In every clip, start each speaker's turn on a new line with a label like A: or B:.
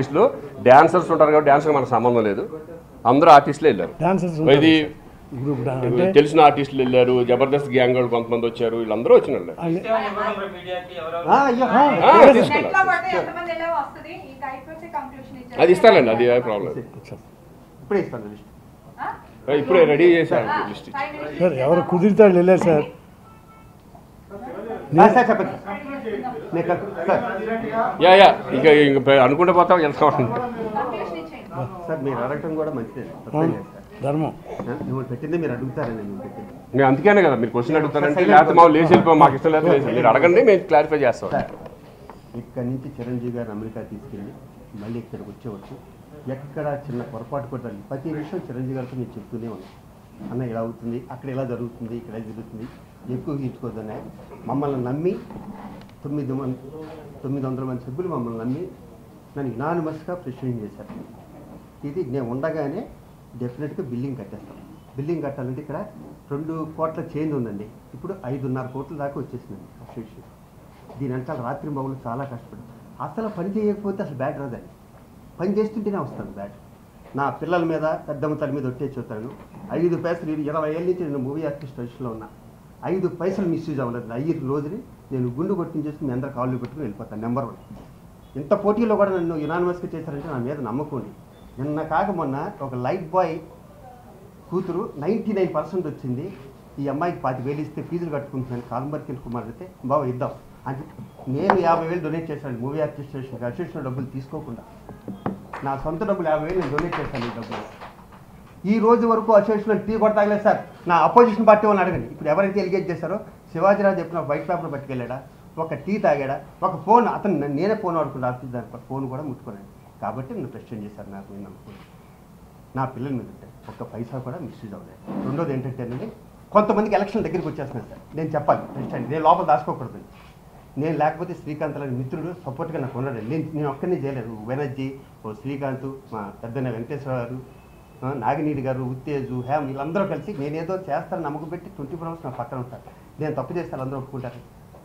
A: ఆర్టిస్టులు డాన్సర్స్ ఉంటారు కాబట్టి డాన్సర్ మనకు సంబంధం లేదు అందరూ ఆర్టిస్టులే వెళ్ళారు
B: డాన్సర్స్
A: ఇది
B: గ్రూప్ డాన్స్ అంటే
A: తెలిసిన ఆర్టిస్టులు వెళ్ళారు జబర్దస్త్ గ్యాంగ్ వాళ్ళు కొంతమంది వచ్చారు వీళ్ళందరూ వచ్చిన వాళ్ళే.
C: మీడియాకి ఎవరెవరు
D: ఆ, అయ్యో
A: ఆ,
E: నెట్
A: తీసుకున్నారు
E: లో పడితే ఎంతమంది ఎలా వస్తుంది ఇంకా అయిపోతే కంక్లూషన్ ఇచ్చారు
A: అది ఇస్తానండి అది ప్రాబ్లం
D: ఇప్పుడే ఇస్తాను లిస్ట్
E: ఆ?
A: ఇప్పుడే రెడీ చేశారు
E: ఆ,
A: లిస్ట్ ఇచ్చి.
E: five minutes
B: సార్ ఎవరు కుదిరితాడు వెళ్ళారు సార్
D: ఆ, సార్ చెప్పండి నేను కట్- సార్
A: యా యా ఇక ఇంక అనుకుంటే పోతాం వెళ్తాం
E: కంక్లూషన్ ఇచ్చేయండి
D: సార్ మీరు అడగటం కూడా మంచిదే తప్పేం లేదు సార్
B: ధర్మం
D: ఆ, మిమ్మల్ని పెట్టింది మీరు అడుగుతారని నేను పెట్టింది
A: నేను అందుకనే కదా మీరు క్వశ్చన్ అడుగుతారంటే లేకపోతే మా లేచి వెళ్ళిపో మాకు ఇష్టం లేదు లేచి మీరు అడగండి మేము క్లారిఫై చేస్తాం
D: సార్ ఇక్కడి నుంచి చిరంజీవి గారు అమెరికా తీసుకెళ్ళి మళ్ళీ ఇక్కడికి వచ్చేవచ్చు ఎక్కడ చిన్న పొరపాటు కూడా జరిగింది ప్రతి విషయం చిరంజీవి గారితో నేను చెప్తూనే ఉన్నాను అన్న ఇలా అవుతుంది అక్కడ ఇలా జరుగుతుంది ఇక్కడ ఇలా జరుగుతుంది ఎక్కువ తీర్చుకోవద్దనే మమ్మల్ని నమ్మి తొమ్మిది మంది తొమ్మిది వందల మంది సభ్యులు మమ్మల్ని నమ్మి నన్ను ఇనానిమస్గా ప్రెసిడెంట్ చేశారు ఇది నేను ఉండగానే డెఫినెట్గా బిల్డింగ్ కట్టేస్తాం బిల్డింగ్ కట్టాలంటే ఇక్కడ రెండు కోట్ల చేంజ్ ఉందండి ఇప్పుడు ఐదున్నర కోట్ల దాకా వచ్చేసిందండి అసోసియేషన్ దీని వెనకాల రాత్రి మగులు చాలా కష్టపడి అసలు పని చేయకపోతే అసలు బ్యాట్ రాదండి పని చేస్తుంటేనే వస్తాను బ్యాట్ నా పిల్లల మీద పెద్దమ్మ తల మీద ఒట్టేసి చూస్తాను ఐదు పైసలు ఇది ఇరవై ఏళ్ళ నుంచి నేను మూవీ ఆర్టిస్ట్ వయసులో ఉన్నా ఐదు పైసలు మిస్యూజ్ అవ్వలేదు ఐదు రోజుని నేను గుండు కొట్టించేసి మీ అందరు కాళ్ళు పెట్టుకుని వెళ్ళిపోతాను నెంబర్ వన్ ఇంత పోటీలో కూడా నన్ను యునానిమస్గా చేశారంటే నా మీద నమ్మకం ఉంది నిన్న కాక మొన్న ఒక లైట్ బాయ్ కూతురు నైంటీ నైన్ పర్సెంట్ వచ్చింది ఈ అమ్మాయికి పాతి వేలు ఇస్తే ఫీజులు కట్టుకుంటున్నాను కాలంబర్కిల్ కుమార్ అయితే బాబు ఇద్దాం అంటే నేను యాభై వేలు డొనేట్ చేశాను మూవీ అడ్మినిస్ట్రేషన్కి అడ్మినిస్ట్రేషన్ డబ్బులు తీసుకోకుండా నా సొంత డబ్బులు యాభై వేలు నేను డొనేట్ చేశాను ఈ డబ్బులు ఈ రోజు వరకు అసోసియేషన్ టీ కూడా తాగలేదు సార్ నా అపోజిషన్ పార్టీ వాళ్ళని అడగండి ఇప్పుడు ఎవరైతే ఎలిగేట్ చేశారో శివాజీరావు చెప్పిన వైట్ పేపర్ పట్టుకెళ్ళాడా ఒక టీ తాగాడా ఒక ఫోన్ అతను నన్ను- నేనే ఫోన్ వాడుకుని ఆఫీస్ దాని ఫోన్ కూడా ముట్టుకున్నాను కాబట్టి నన్ను ప్రెసిడెంట్ చేశారు నాకు నేను నమ్ముకున్నాను నా పిల్లల మీద ఉంటాయి ఒక్క పైసా కూడా మిస్యూజ్ అవ్వలేదు రెండోది ఏంటంటేనండి కొంతమందికి ఎలక్షన్ దగ్గరికి వచ్చేస్తున్నాను సార్ నేను చెప్పాలి ప్రెసిడెంట్ నేను లోపల దాచుకోకూడదు నేను లేకపోతే శ్రీకాంత్ లాంటి మిత్రుడు సపోర్ట్గా నాకు ఉన్నాడు నేను నేను ఒక్కరిని చేయలేదు బెనర్జీ ఓ శ్రీకాంత్ మా పెద్దన్న వెంకటేశ్వర గారు ఆ, నాగినీడి గారు ఉత్తేజు హ్యామ్ వీళ్ళందరూ కలిసి నేనేదో చేస్తాను నమ్మకం పెట్టి ట్వంటీ ఫోర్ అవర్స్ నా పక్కన ఉంటాను నేను తప్పు చేస్తాను అందరూ ఒప్పుకుంటారు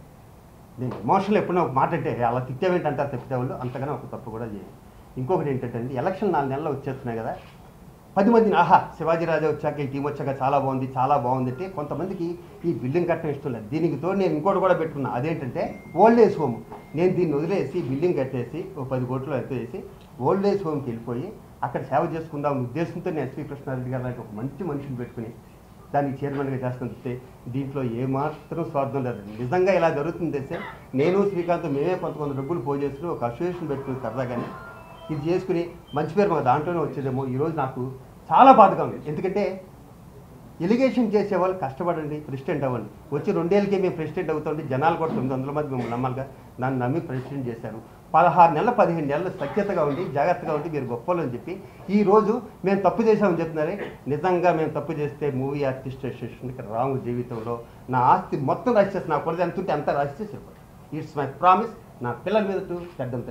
D: నేను ఎమోషనల్ ఎప్పుడైనా ఒక మాట అంటే అలా తిట్టేవేంటి అంటారు తప్పితే వాళ్ళు అంతగానో ఒక తప్పు కూడా చేయను ఇంకొకటి ఏంటంటే అండి ఎలక్షన్ నాలుగు నెలలు వచ్చేస్తున్నాయి కదా పది మందిని ఆహా శివాజీరాజా వచ్చాక ఈ టీం వచ్చాక చాలా బాగుంది చాలా బాగుంది అంటే కొంతమందికి ఈ బిల్డింగ్ కట్టడం ఇష్టం లేదు దీనికి తోడు నేను ఇంకోటి కూడా పెట్టుకున్నా అదేంటంటే ఓల్డ్ ఏజ్ హోమ్ నేను దీన్ని వదిలేసి బిల్డింగ్ కట్టేసి ఓ పది కోట్లు ఎంత వేసి ఓల్డ్ ఏజ్ హోమ్కి వెళ్ళిపోయి అక్కడ సేవ చేసుకుందాం అనే ఉద్దేశంతో నేను ఎస్పీ కృష్ణారెడ్డి గారు లాంటి ఒక మంచి మనిషిని పెట్టుకుని దానికి చైర్మన్గా చేసుకుంటే దీంట్లో ఏమాత్రం స్వార్థం లేదు నిజంగా ఇలా జరుగుతుంది తెస్తే నేను శ్రీకాంత్ మేమే కొంత కొంత డబ్బులు పో చేసుకుని ఒక అసోసియేషన్ పెట్టుకుని సరదాగానే ఇది చేసుకుని మంచి పేరు మా దాంట్లోనే వచ్చేదేమో ఈరోజు నాకు చాలా బాధగా ఉంది ఎందుకంటే ఎలిగేషన్ చేసే వాళ్ళు కష్టపడండి ప్రెసిడెంట్ అవ్వండి వచ్చి రెండేళ్ళకే మేము ప్రెసిడెంట్ అవుతుంటే జనాలు కూడా తొమ్మిది వందల మంది మిమ్మల్ని నమ్మాలిగా నన్ను నమ్మి ప్రెసిడెంట్ చేశారు పదహారు నెలల పదిహేను నెలలు సఖ్యతగా ఉండి జాగ్రత్తగా ఉండి మీరు గొప్పలు అని చెప్పి ఈ రోజు మేము తప్పు చేశామని చెప్తున్నారే నిజంగా మేము తప్పు చేస్తే మూవీ ఆర్టిస్ట్ అసోసియేషన్కి రాంగ్ జీవితంలో నా ఆస్తి మొత్తం రాసేసి నా కొరది ఎంత ఉంటే అంతా రాసేసి ఇట్స్ మై ప్రామిస్ నా పిల్లల మీద పెద్దంత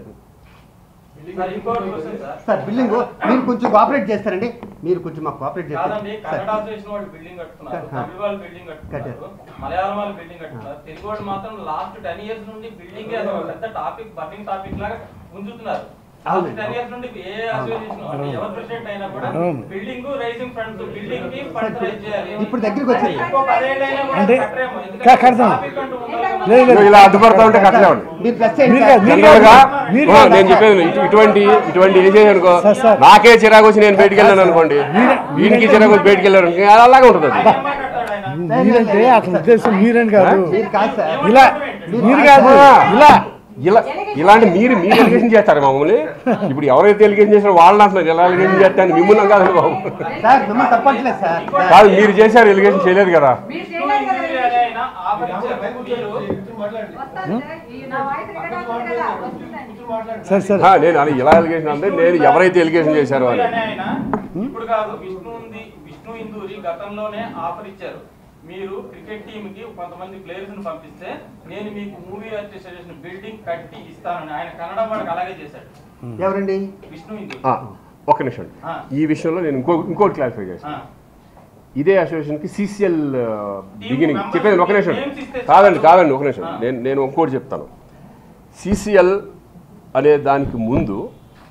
C: సార్ ఇంకోటి క్వశ్చన్ సార్
D: సార్ బిల్డింగ్ మీరు కొంచెం కోఆపరేట్ చేస్తారండి మీరు కొంచెం మాకు కోఆపరేట్
C: కాదండి
D: చేస్తారు
C: కన్నడ అసోసియేషన్ వాళ్ళు బిల్డింగ్ కట్టుకున్నారు
D: కట్ట-
C: తమిళ వాళ్ళు బిల్డింగ్ కట్టుకున్నారు మలయాళం వాళ్ళు బిల్డింగ్ కట్టుకున్నారు తెలుగు వాళ్ళు మాత్రం లాస్ట్ టెన్ ఇయర్స్ నుండి బిల్డింగ్ పెద్ద టాపిక్ బర్నింగ్ టాపిక్ లాగా ఉంచుతున్నారు లాస్ట్
D: అవునండి.
C: టెన్ ఇయర్స్ నుండి ఏ అసోసియేషన్ అంటే ఎవరు ప్రెసిడెంట్ అయినా కూడా
B: అవును.
C: బిల్డింగ్ రైజింగ్ ఫండ్స్ బిల్డింగ్ కి ఫండ్స్ రైజ్ చేయాలి
D: ఇప్పుడు దగ్గరికి వచ్చింది.
C: ఇంకో పదేళ్ళు అయినా కూడా
B: అంటే
C: కట్టరేమో. ఎందుకంటే
B: క- కడతాం.
C: టాపిక్ అంటూ ఉండాలి.
B: లేదు, లేదు.
A: ఇలా అడ్డుపడతా ఉంటే కట్టలేమండి
D: మీరు ప్లస్ చేయండి
B: మీరు
D: సార్.
B: కాదు, మీరు
A: జనరల్ గా
B: మీరు
A: ఓ,
B: కాదు.
A: నేను చెప్పేది ఇటు- ఇటువంటి ఇటువంటి ఏం చేయనుకో
B: సార్, సార్.
A: నాకే చిరాకు వచ్చి నేను బయటికి వెళ్ళాను అనుకోండి
B: మీరే-
A: వీడికి చిరాకు వచ్చి బయటికి వెళ్ళారు అనుకో, అలాగే ఉంటుంది అది
C: ఆయన ఏం మాట్లాడతాడు ఆయన?
B: మీరంటే అసలు ఉద్దేశం మీరని కాదు
D: మీరు కాదు సార్
B: ఇలా మీరు కాదు ఇలా
A: ఇలా ఇలాంటి మీరు మీరు ఎలిగేషన్ చేస్తారు మమ్మల్ని ఇప్పుడు ఎవరైతే ఎలిగేషన్ చేశారో వాళ్ళని అంటున్నారు ఎలా ఎలిగేషన్ చేస్తాను మిమ్మల్ని కాదు బాబు
D: సార్ మిమ్మల్ని తప్పట్లేదు సార్
A: కాదు మీరు చేశారు ఎలిగేషన్ చేయలేదు కదా
E: మీరు
C: విష్ణు
E: చేయలేదు కదా
C: ఇంజనీర్ అనే ఆయన ఆఫర్ ఇచ్చారు మీరు
E: వస్తాను సార్. ఈ నా వాయిస్ రికార్డ్ అవుతుంది కదా వస్తుందండి
B: సరే సరే
A: ఆ, నేను అది ఇలా ఎలిగేషన్ అంటే నేను ఎవరైతే ఎలిగేషన్ చేశారో అని
C: అనే ఆయన ఇప్పుడు కాదు విష్ణు ఉంది విష్ణు ఇందూరి గతంలోనే ఆఫర్ ఇచ్చారు మీరు క్రికెట్ టీమ్ కి కొంతమంది ప్లేయర్స్ ని పంపిస్తే నేను మీకు మూవీ అసోసియేషన్ బిల్డింగ్ కట్టి ఇస్తానని ఆయన కన్నడ వాడికి అలాగే చేశాడు
D: ఎవరండి
C: విష్ణు ఇందూరి
A: ఆ, ఒక్క నిమిషం
C: ఆ.
A: ఈ విషయంలో నేను ఇంకో ఇంకోటి క్లారిఫై
C: ఆ.
A: చేస్తాను ఇదే అసోసియేషన్ కి సిసిఎల్
C: Team
A: బిగినింగ్
C: members
A: చెప్పేది ఒక నిమిషం
C: names ఇస్తే
A: కాదండి
C: చాలు.
A: కాదండి ఒక నిమిషం
C: ఆ.
A: నేను నేను ఇంకోటి చెప్తాను సిసిఎల్ అనే దానికి ముందు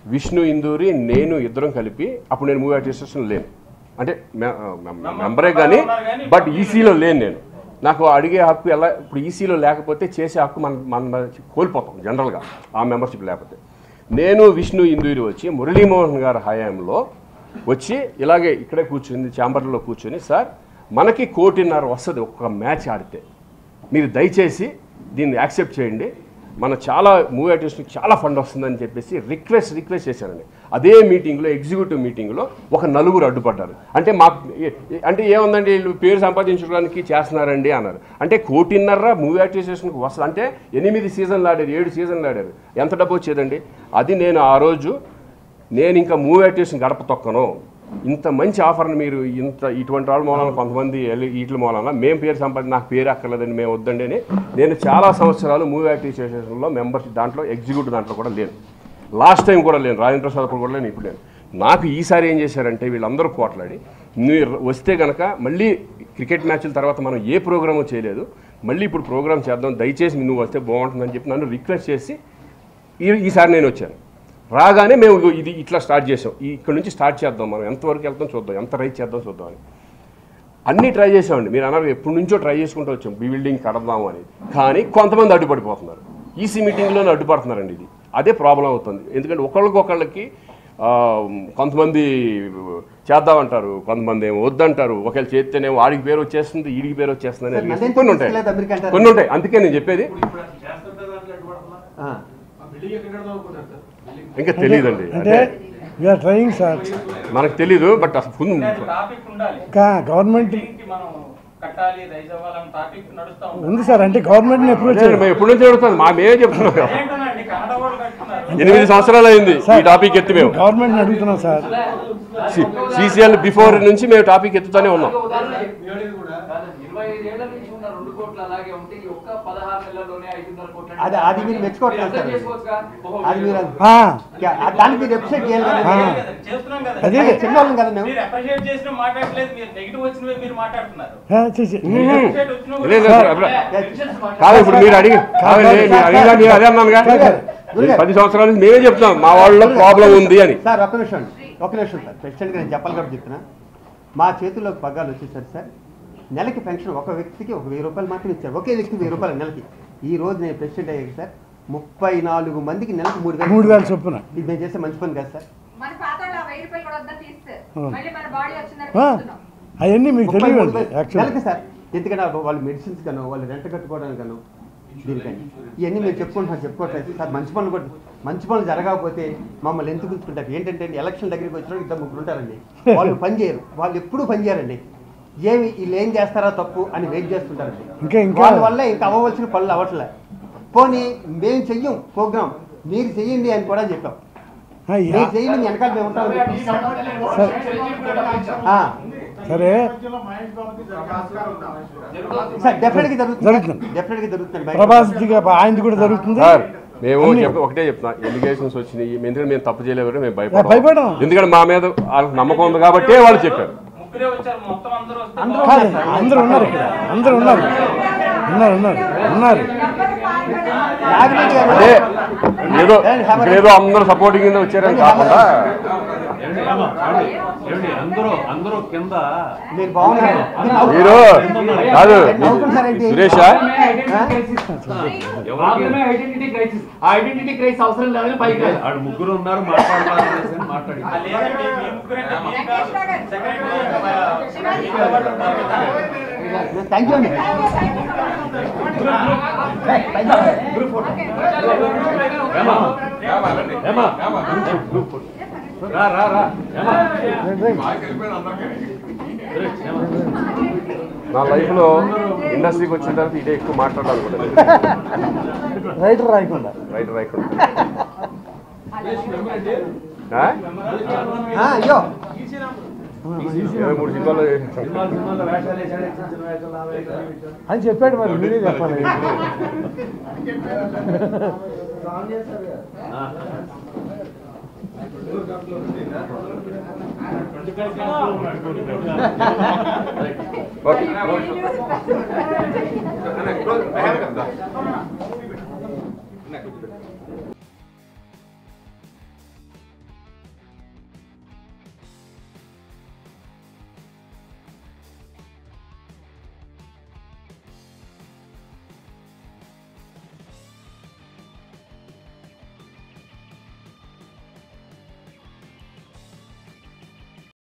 A: విష్ణు ఇందూరి నేను ఇద్దరం కలిపి అప్పుడు నేను మూవీ అడ్మినిస్ట్రేషన్ లేను అంటే మె- మె- మెంబరే కానీ బట్ ఈసీలో లేను నేను నాకు అడిగే హక్కు ఎలా ఇప్పుడు ఈసీలో లేకపోతే చేసే హక్కు మనం మనం కోల్పోతాం జనరల్గా ఆ మెంబర్షిప్ లేకపోతే నేను విష్ణు ఇందూరి వచ్చి మురళీమోహన్ గారి హయాంలో వచ్చి ఇలాగే ఇక్కడే కూర్చుని ఛాంబర్లో కూర్చొని సార్ మనకి కోటిన్నర వస్తుంది ఒక్క మ్యాచ్ ఆడితే మీరు దయచేసి దీన్ని యాక్సెప్ట్ చేయండి మన చాలా మూవీ ఆర్టిస్ట్కి చాలా ఫండ్ వస్తుందని చెప్పేసి రిక్వెస్ట్ రిక్వెస్ట్ చేశారండి అదే మీటింగ్లో ఎగ్జిక్యూటివ్ మీటింగ్లో ఒక నలుగురు అడ్డుపడ్డారు అంటే మాకు ఏ- అంటే ఏముందండి వీళ్ళు పేరు సంపాదించడానికి చేస్తున్నారండి అన్నారు అంటే కోటిన్నర మూవీ అడ్మినిస్ట్రేషన్కి వస్తుంది అంటే ఎనిమిది సీజన్లు ఆడారు ఏడు సీజన్లు ఆడారు ఎంత డబ్బు వచ్చేదండి అది నేను ఆ రోజు నేను ఇంకా మూవీ అడ్మినిస్ట్రేషన్ గడప తొక్కను ఇంత మంచి ఆఫర్ని మీరు ఇంత ఇటువంటి వాళ్ళ మూలాన కొంతమంది వెళ్ళి వీటి మూలాన మేము పేరు సంపాదించి నాకు పేరు అక్కర్లేదని మేము వద్దండి అని నేను చాలా సంవత్సరాలు మూవీ అడ్మినిస్ట్రేషన్లో మెంబర్షిప్ దాంట్లో ఎగ్జిక్యూటివ్ దాంట్లో కూడా లేను లాస్ట్ టైం కూడా లేను రాజేంద్ర ప్రసాద్ అప్పుడు కూడా లేను ఇప్పుడు లేను నాకు ఈసారి ఏం చేశారంటే వీళ్ళందరూ పోట్లాడి మీరు వస్తే కనుక మళ్ళీ క్రికెట్ మ్యాచ్ల తర్వాత మనం ఏ ప్రోగ్రాము చేయలేదు మళ్ళీ ఇప్పుడు ప్రోగ్రామ్ చేద్దాం దయచేసి నువ్వు వస్తే బాగుంటుందని చెప్పి నన్ను రిక్వెస్ట్ చేసి ఈ ఈసారి నేను వచ్చాను రాగానే మేము ఇగో ఇది ఇట్లా స్టార్ట్ చేసాం ఈ ఇక్కడ నుంచి స్టార్ట్ చేద్దాం మనం ఎంతవరకు వెళ్తాం చూద్దాం ఎంత రైట్ చేద్దాం చూద్దాం అని అన్నీ ట్రై చేసామండి మీరు అన్నారు ఎప్పటి నుంచో ట్రై చేసుకుంటూ వచ్చాం బీ బిల్డింగ్ కడదాము అని కానీ కొంతమంది అడ్డుపడిపోతున్నారు ఈసీ మీటింగ్లోనే అడ్డుపడుతున్నారండి ఇది అదే ప్రాబ్లం అవుతుంది ఎందుకంటే ఒకళ్ళకొకళ్ళకి ఆ, కొంతమంది చేద్దామంటారు కొంతమంది ఏమో వద్దంటారు ఒకవేళ చేస్తేనేమో ఆడికి పేరు వచ్చేస్తుంది ఈడికి పేరు వచ్చేస్తుంది
D: సార్,
A: అని
D: నన్ను
A: కొన్ని ఉంటాయి
D: తీసుకెళ్ళేది అమెరికా అంటారు.
A: కొన్ని ఉంటాయి అందుకే నేను చెప్పేది
D: ఆ.
A: ఇంకా తెలియదండి
B: అంటే
A: అంటే
B: వీఆర్ ట్రయింగ్ సార్
A: మనకు తెలీదు బట్ అసలు ముందు
C: టాపిక్ ఉండాలి
B: ఇంకా గవర్నమెంట్
C: దీనికి మనం కట్టాలి రైజ్ అవ్వాలని టాపిక్ నడుస్తా
B: ఉంది
C: ఉంది
B: సార్ అంటే గవర్నమెంట్ని అప్రోచ్
A: అదే మేము ఎప్పటి నుంచి అడుగుతాం మా మేమే చెప్తున్నాం
C: ఏంటోనండి కన్నడ వాళ్ళు కట్టుకున్నారు
A: ఎనిమిది సంవత్సరాలు అయింది ఈ టాపిక్ ఎత్తి మేము
B: గవర్నమెంట్ని అడుగుతున్నాం సార్
A: సిసిఎల్ బిఫోర్ నుంచి మేము టాపిక్ ఎత్తుతానే ఉన్నాం
F: ఇరవై ఐదేళ్ల నుంచి ఉన్న రెండు కోట్లు అలాగే ఉంటే ఈ ఒక్క పదహారు నెలల్లోనే ఐదున్నర కోట్లు అంటే
D: అది అది మీరు మెచ్చుకోవట్లేదు
F: అర్థం
D: సార్
F: చేసుకోవచ్చుగా? ఓహో,
D: అది మీరు
B: ఆ,
D: ఆ, దానికి మీరు ఎప్రిషియేట్ చేయాలి కదా
B: ఆ.
C: చేస్తున్నాం కదా
B: అదే.
D: అదే చిన్నవాళ్ళం కదా మేము
C: మీరు అప్రిషియేట్ చేసిన మాట్లాడలేదు మీరు నెగిటివ్ వచ్చినవే మీరు మాట్లాడుతున్నారు
B: ఆ, చేసి-
C: Appreciate వచ్చినవి కూడా-
A: లేదు సార్ అప్పుడు-
F: పెన్షన్స్ మాట్లాడు.
A: కాదు ఇప్పుడు మీరు అడిగి కాదు మీరు అడిగినా నేను అదే అన్నానుగా
D: గురుగారు.
A: పది సంవత్సరాల నుంచి మేమే చెప్తాం మా వాళ్ళలో ప్రాబ్లం ఉంది అని
D: సార్ ఒక నిమిషం ఒక నిమిషం సార్ ప్రెసిడెంట్గా నేను చెప్పాలి కాబట్టి చెప్తున్నా మా చేతుల్లోకి పగ్గాలు వచ్చేసరి సార్ నెలకి పెన్షన్ ఒక వ్యక్తికి ఒక వెయ్యి రూపాయలు మాత్రం ఇచ్చారు ఒకే వ్యక్తికి వెయ్యి రూపాయలు నెలకి ఈ రోజు నేను ప్రెసిడెంట్ అయ్యాక సార్ ముప్పై నాలుగు మందికి నెలకు మూడు వేలు
B: మూడు వేలు చొప్పున
D: ఇది మేము చేసే మంచి పని కదా సార్
E: మన పాత వాళ్ళు ఆ వెయ్యి రూపాయలు కూడా వద్దని తీస్తే
B: ఆ.
E: మళ్ళీ మన బాడీ వచ్చిందని
B: ఆ,
E: చూస్తున్నాం
B: అవన్నీ మీకు
D: ముప్పై మూడు
B: తెలియదు
D: వేలు
B: యాక్చువల్
D: నెలకి సార్ ఎందుకంటే వాళ్ళు మెడిసిన్స్ గాను వాళ్ళు రెంట్ కట్టుకోవడానికి గాను దీనికని ఇవన్నీ మేము చెప్పుకుంటున్నాం చెప్పుకోవట్లేదు సార్ మంచి పనులు కూడా మంచి పనులు జరగకపోతే మమ్మల్ని ఎందుకు గుర్తుంటారు ఏంటంటే ఎలక్షన్ దగ్గరికి వచ్చిన ఇద్దరు ముగ్గురు ఉంటారండి వాళ్ళు పని చేయరు వాళ్ళు ఎప్పుడూ పని చేయరండి ఏమి వీళ్ళు ఏం చేస్తారా తప్పు అని వెయిట్ చేస్తుంటారండి
B: ఇంకా- ఇంకా-
D: వాళ్ళ వల్ల ఇంకా అవ్వవలసిన పనులు అవ్వట్లే పోనీ మేము చెయ్యం ప్రోగ్రామ్ మీరు చెయ్యండి అని కూడా చెప్పాం
B: ఆ, యా-
D: మీరు చెయ్యండి మీ వెనకాల మేము ఉంటాం ఆ,
B: సరే
D: సార్ డెఫినెట్గా జరుగుతుంది
B: జరుగుతుంది.
D: డెఫినెట్గా జరుగుతుంది
B: ప్రభాస్ దిగా ఆయనది కూడా జరుగుతుంది
A: సార్ మేము
B: అన్ని-
A: చెప్ప ఒకటే చెప్తున్నా ఎలిగేషన్స్ వచ్చినాయి ఎందుకంటే మేము తప్పు చేయలేరు మేము
B: భయపడం.
A: భయపడం ఎందుకంటే మా మీద వాళ్ళకి నమ్మకం ఉంది కాబట్టి వాళ్ళు చెప్పారు
C: ముగ్గురే వచ్చారు మొత్తం అందరూ వస్తే
D: అందరూ
B: కాదు
C: బాగుంటుంది.
B: అందరూ ఉన్నారు ఇక్కడ అందరూ ఉన్నారు ఉన్నారు ఉన్నారు ఉన్నారు
E: ఎవరు పాల్గొనరు.
D: రాఘవేంద్ర గారు
A: అదే ఏదో ఇక్కడ ఏదో అందరూ సపోర్టింగ్ కింద వచ్చారని కాకుండా
G: ఏమండి అందరూ అందరూ కింద
D: మీరు బాగున్నారు మీరు నవ్వు-
A: మీరు కాదు
D: నవ్వుకుంటున్నారేంటి?
A: సురేష
D: ఆ?
F: ప్రాబ్లమే ఐడెంటిటీ క్రైసిస్ ఆ ఐడెంటిటీ క్రైసిస్ అవసరం లేదని పైకి రాదు.
G: ఆడు ముగ్గురు ఉన్నారు మాట్లాడాలి మాట్లాడి
C: ఆ లేదండి మీ ముగ్గురంటే మీరు కాదు.
E: వెంకటేష్ గారు.
C: సెక్రటరీ
E: శివాజీ.
C: నిలబడి ఉంటారు కదా.
D: థ్యాంక్ యూ అండి
G: ఏమా ఏమా రా రా రా ఏమా
A: నా లైఫ్లో ఇండస్ట్రీకి వచ్చిన తర్వాత ఇదే ఎక్కువ మాట్లాడాలనుకుంటుంది
B: రైటర్ రాయకుండా
A: రైట్ రైట్ ఆ?
D: ఆ, అయ్యో
A: ఇరవై మూడు సినిమాలు చేశాను.
G: సినిమాలో వేషాలు వేసాడు చిన్న చిన్న వేషాలు ఆ వేషాలు, ఈ వేషాలు.
B: అని చెప్పాడు మరి మీరే చెప్పాలి
G: ఆ.
A: Okay
E: Thank you.